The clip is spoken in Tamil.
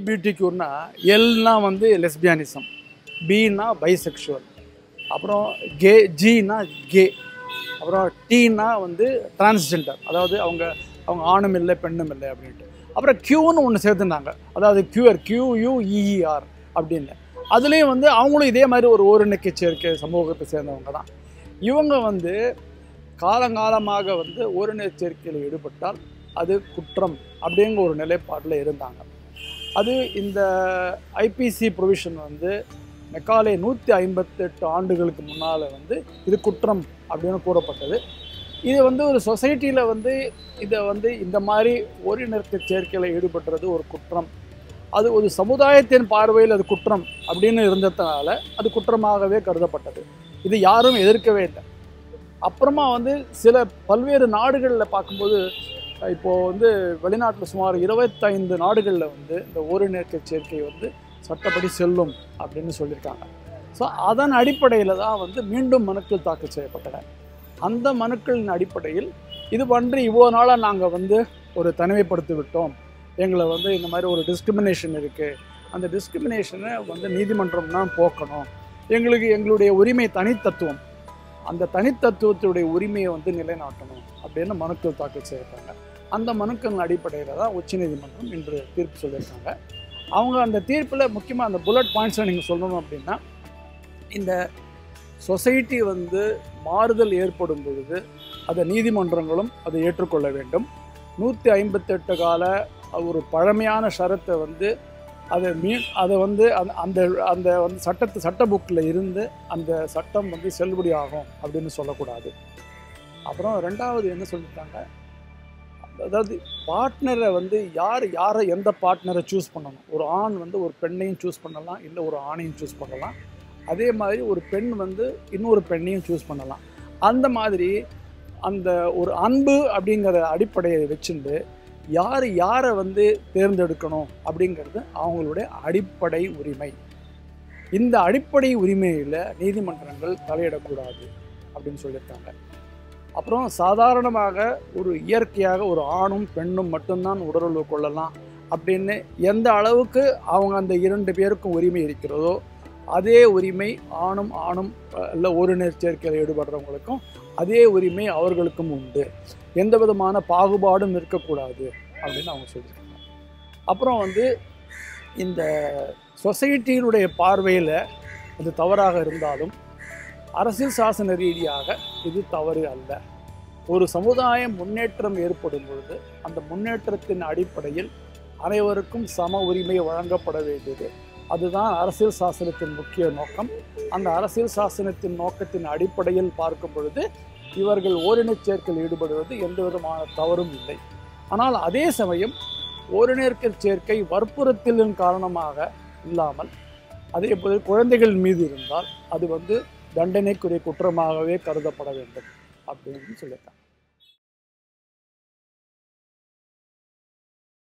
எல்ஜிபியூட்டிக்யூர்னா எல்னா வந்து லெஸ்பியானிசம் பின்னா பைசெக்ஷுவல் அப்புறம் கே ஜினா கே அப்புறம் டீனா வந்து டிரான்ஸ்ஜெண்டர் அதாவது அவங்க அவங்க ஆணும் இல்லை பெண்ணும் இல்லை அப்படின்ட்டு அப்புறம் கியூன்னு ஒன்று சேர்த்துனாங்க அதாவது கியூஆர் கியூயூஇஆர் அப்படின்னு அதுலேயும் வந்து அவங்களும் இதே மாதிரி ஒரு ஓரிணக்கை சேர்க்கை சமூகத்தை சேர்ந்தவங்க தான் இவங்க வந்து காலங்காலமாக வந்து ஓரின சேர்க்கையில் ஈடுபட்டால் அது குற்றம் அப்படிங்கிற ஒரு நிலைப்பாட்டில் இருந்தாங்க அது இந்த ஐபிசி ப்ரொவிஷன் வந்து மெக்காலே நூற்றி ஐம்பத்தெட்டு ஆண்டுகளுக்கு முன்னால் வந்து இது குற்றம் அப்படின்னு கூறப்பட்டது இது வந்து ஒரு சொசைட்டியில் வந்து இதை வந்து இந்த மாதிரி ஓரினர்க்க சேர்க்கையில் ஈடுபடுறது ஒரு குற்றம் அது ஒரு சமுதாயத்தின் பார்வையில் அது குற்றம் அப்படின்னு இருந்ததுனால அது குற்றமாகவே கருதப்பட்டது இது யாரும் எதிர்க்கவே இல்லை அப்புறமா வந்து சில பல்வேறு நாடுகளில் பார்க்கும்போது இப்போது வந்து வெளிநாட்டில் சுமார் இருபத்தைந்து நாடுகளில் வந்து இந்த ஓரினர்க்க சேர்க்கை வந்து சட்டப்படி செல்லும் அப்படின்னு சொல்லியிருக்காங்க ஸோ அதன் அடிப்படையில் தான் வந்து மீண்டும் மனுக்கள் தாக்கல் செய்யப்பட்டன அந்த மனுக்களின் அடிப்படையில் இது பற்றி இவ்வளோ நாளாக நாங்கள் வந்து ஒரு தனிமைப்படுத்தி விட்டோம் எங்களை வந்து இந்த மாதிரி ஒரு டிஸ்கிரிமினேஷன் இருக்குது அந்த டிஸ்கிரிமினேஷனை வந்து நீதிமன்றம் தான் போக்கணும் எங்களுக்கு எங்களுடைய உரிமை தனித்தத்துவம் அந்த தனித்தத்துவத்துடைய உரிமையை வந்து நிலைநாட்டணும் அப்படின்னு மனுக்கள் தாக்கல் செய்திருக்காங்க அந்த மனுக்களின் அடிப்படையில் தான் உச்சநீதிமன்றம் இன்று தீர்ப்பு சொல்லியிருக்காங்க அவங்க அந்த தீர்ப்பில் முக்கியமாக அந்த புல்லட் பாயிண்ட்ஸை நீங்கள் சொல்லணும் அப்படின்னா இந்த சொசைட்டி வந்து மாறுதல் ஏற்படும் பொழுது அதை நீதிமன்றங்களும் அதை ஏற்றுக்கொள்ள வேண்டும் நூற்றி ஐம்பத்தெட்டு கால ஒரு பழமையான ஷரத்தை வந்து அதை மீ அதை வந்து அந்த அந்த அந்த வந்து சட்டத்து சட்ட புக்கில் இருந்து அந்த சட்டம் வந்து செல்லுபடி ஆகும் அப்படின்னு சொல்லக்கூடாது அப்புறம் ரெண்டாவது என்ன சொல்லிட்டாங்க அதாவது பார்ட்னரை வந்து யார் யாரை எந்த பார்ட்னரை சூஸ் பண்ணணும் ஒரு ஆண் வந்து ஒரு பெண்ணையும் சூஸ் பண்ணலாம் இல்லை ஒரு ஆணையும் சூஸ் பண்ணலாம் அதே மாதிரி ஒரு பெண் வந்து இன்னொரு பெண்ணையும் சூஸ் பண்ணலாம் அந்த மாதிரி அந்த ஒரு அன்பு அப்படிங்கிற அடிப்படையை வச்சுட்டு யார் யாரை வந்து தேர்ந்தெடுக்கணும் அப்படிங்கிறது அவங்களுடைய அடிப்படை உரிமை இந்த அடிப்படை உரிமையில் நீதிமன்றங்கள் தலையிடக்கூடாது அப்படின்னு சொல்லியிருக்காங்க அப்புறம் சாதாரணமாக ஒரு இயற்கையாக ஒரு ஆணும் பெண்ணும் மட்டும்தான் உடலுறவு கொள்ளலாம் அப்படின்னு எந்த அளவுக்கு அவங்க அந்த இரண்டு பேருக்கும் உரிமை இருக்கிறதோ அதே உரிமை ஆணும் ஆணும் இல்லை ஓரினர் சேர்க்கையில் ஈடுபடுறவங்களுக்கும் அதே உரிமை அவர்களுக்கும் உண்டு எந்த விதமான பாகுபாடும் இருக்கக்கூடாது அப்படின்னு அவங்க சொல்லியிருக்காங்க அப்புறம் வந்து இந்த சொசைட்டியினுடைய பார்வையில் அது தவறாக இருந்தாலும் அரசியல் சாசன ரீதியாக இது தவறு அல்ல ஒரு சமுதாயம் முன்னேற்றம் ஏற்படும் பொழுது அந்த முன்னேற்றத்தின் அடிப்படையில் அனைவருக்கும் சம உரிமை வழங்கப்பட வேண்டியது அதுதான் அரசியல் சாசனத்தின் முக்கிய நோக்கம் அந்த அரசியல் சாசனத்தின் நோக்கத்தின் அடிப்படையில் பார்க்கும் பொழுது இவர்கள் ஓரினச் சேர்க்கையில் ஈடுபடுவது எந்த விதமான தவறும் இல்லை ஆனால் அதே சமயம் ஓரினர்க்க சேர்க்கை வற்புறுத்தலின் காரணமாக இல்லாமல் அதே போல குழந்தைகள் மீது இருந்தால் அது வந்து தண்டனைக்குரிய குற்றமாகவே கருதப்பட வேண்டும் அப்படின்னு சொல்லியிருக்காங்க